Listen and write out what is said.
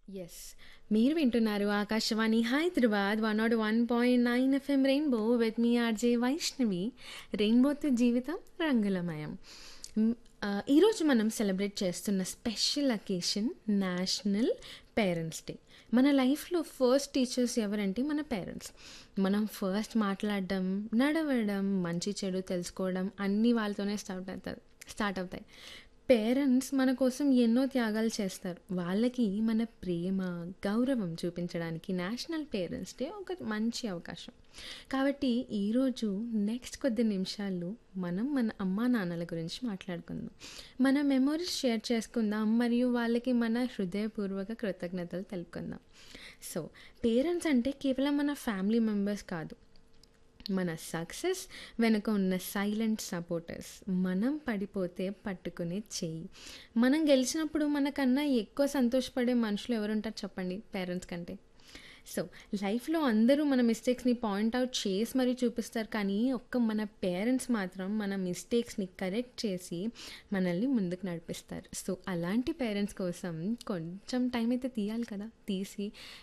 Yes. మీరు వింటున్నారు Akashvani Hyderabad 101.9 FM rainbow with me RJ Vaishnavi. రెయిన్బోతో జీవితం రంగులమయం. హ్మ్. ఆహ్, ఈరోజు మనం సెలబ్రేట్ చేస్తున్న special occasion national parents day. మన లైఫ్‌లో ఫస్ట్ టీచర్స్ ఎవరంటే మన పేరెంట్స్. మనం ఫస్ట్ మాట్లాడడం, నడవడం, మంచి చెడు తెలుసుకోవడం అన్నీ వాళ్ళతోనే స్టార్ట్ అవుతది స్టార్ట్ అవుతాయి. పేరెంట్స్ మన కోసం ఎన్నో త్యాగాలు చేస్తారు. వాళ్ళకి మన ప్రేమ, గౌరవం చూపించడానికి నేషనల్ పేరెంట్స్ డే ఒక మంచి అవకాశం. కాబట్టి ఈరోజు నెక్స్ట్ కొద్ది నిమిషాలు మనం మన అమ్మానాన్నల గురించి మాట్లాడుకుందాం. మన మెమోరీస్ షేర్ చేసుకుందాం మరియు వాళ్ళకి మన హృదయపూర్వక కృతజ్ఞతలు తెలుపుకుందాం. సో, పేరెంట్స్ అంటే కేవలం మన ఫ్యామిలీ మెంబర్స్ కాదు. మన సక్సెస్ వెనుక ఉన్న సైలెంట్ సపోర్టర్స్. మనం పడిపోతే పట్టుకునే చెయ్యి. మనం గెలిచినప్పుడు మనకన్నా ఎక్కువ సంతోషపడే మనుషులు ఎవరుంటారు చెప్పండి పేరెంట్స్ కంటే. సో, లైఫ్‌లో అందరూ మన మిస్టేక్స్‌ని పాయింట్ ఔట్ చేసి మరీ చూపిస్తారు. కానీ ఒక్క మన పేరెంట్స్ మాత్రం మన మిస్టేక్స్‌ని కరెక్ట్ చేసి మనల్ని ముందుకు నడిపిస్తారు. సో, అలాంటి పేరెంట్స్ కోసం కొంచెం టైం అయితే తీయాలి కదా! తీసి